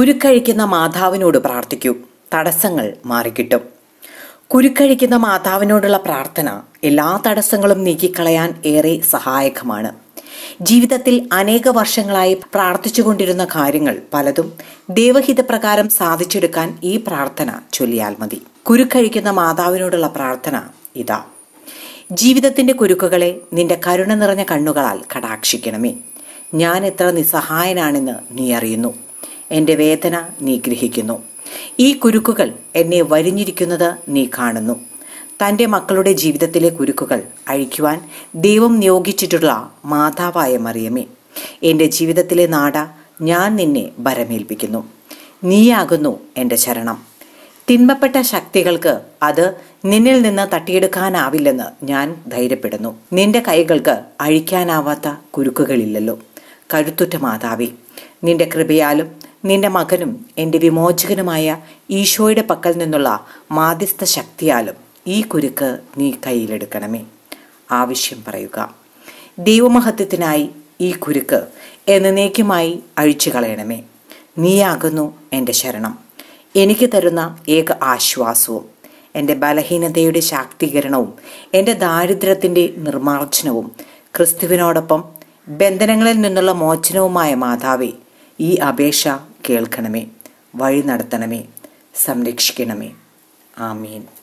കുരുക്കഴിക്കുന്ന മാതാവിനോട് പ്രാർത്ഥിക്കൂ തടസ്സങ്ങൾ മാറിക്കിട്ടും കുരുക്കഴിക്കുന്ന മാതാവിനോടുള്ള പ്രാർത്ഥന എല്ലാ തടസ്സങ്ങളും നീക്കിക്കളയാൻ ഏറെ സഹായകമാണ് ജീവിതത്തിൽ അനേക വർഷങ്ങളായി പ്രാർത്ഥിച്ചുകൊണ്ടിരുന്ന കാര്യങ്ങൾ പലതും ദൈവഹിതപ്രകാരം സാധിച്ചെടുക്കാൻ ഈ പ്രാർത്ഥന ചൊല്ലിയാൽ മതി കുരുക്കഴിക്കുന്ന മാതാവിനോടുള്ള പ്രാർത്ഥന ഇതാ ജീവിതത്തിന്റെ കുരുക്കുകളെ നിന്റെ കരുണ നിറഞ്ഞ കണ്ണുകളാൽ കടാക്ഷിക്കണമേ ഞാൻ എത്ര നിസ്സഹായനാണെന്ന് നീ അറിയുന്നു എൻ്റെ വേദന നീ ഗ്രഹിക്കുന്നു ഈ കുരുക്കുകൾ എന്നെ വരിഞ്ഞിരിക്കുന്നത് നീ കാണുന്നു തൻ്റെ മക്കളുടെ ജീവിതത്തിലെ കുരുക്കുകൾ അഴിക്കുവാൻ ദൈവം നിയോഗിച്ചിട്ടുള്ള മാതാവായ മറിയമേ എൻ്റെ ജീവിതത്തിലെ നാട ഞാൻ നിന്നെ ഭരമേൽപ്പിക്കുന്നു നീയാകുന്നു എൻ്റെ ശരണം തിന്മപ്പെട്ട ശക്തികൾക്ക് അത് നിന്നിൽ നിന്ന് തട്ടിയെടുക്കാനാവില്ലെന്ന് ഞാൻ ധൈര്യപ്പെടുന്നു നിന്റെ കൈകൾക്ക് അഴിക്കാനാവാത്ത കുരുക്കുകളില്ലല്ലോ കരുത്തുറ്റ മാതാവേ നിന്റെ കൃപയാലും നിന്റെ മകനും എൻ്റെ വിമോചകനുമായ ഈശോയുടെ പക്കൽ നിന്നുള്ള മാധ്യസ്ഥ ശക്തിയാലും ഈ കുരുക്ക് നീ കയ്യിലെടുക്കണമേ ആവശ്യം പറയുക ദൈവമഹത്വത്തിനായി ഈ കുരുക്ക് എന്നേക്കുമായി അഴിച്ചു കളയണമേ നീയാകുന്നു എൻ്റെ ശരണം എനിക്ക് തരുന്ന ഏക ആശ്വാസവും എൻ്റെ ബലഹീനതയുടെ ശാക്തീകരണവും എൻ്റെ ദാരിദ്ര്യത്തിൻ്റെ നിർമ്മാർജ്ജനവും ക്രിസ്തുവിനോടൊപ്പം ബന്ധനങ്ങളിൽ നിന്നുള്ള മോചനവുമായ മാതാവേ ഈ അപേക്ഷ കേൾക്കണമേ വഴി നടത്തണമേ സംരക്ഷിക്കണമേ ആമീൻ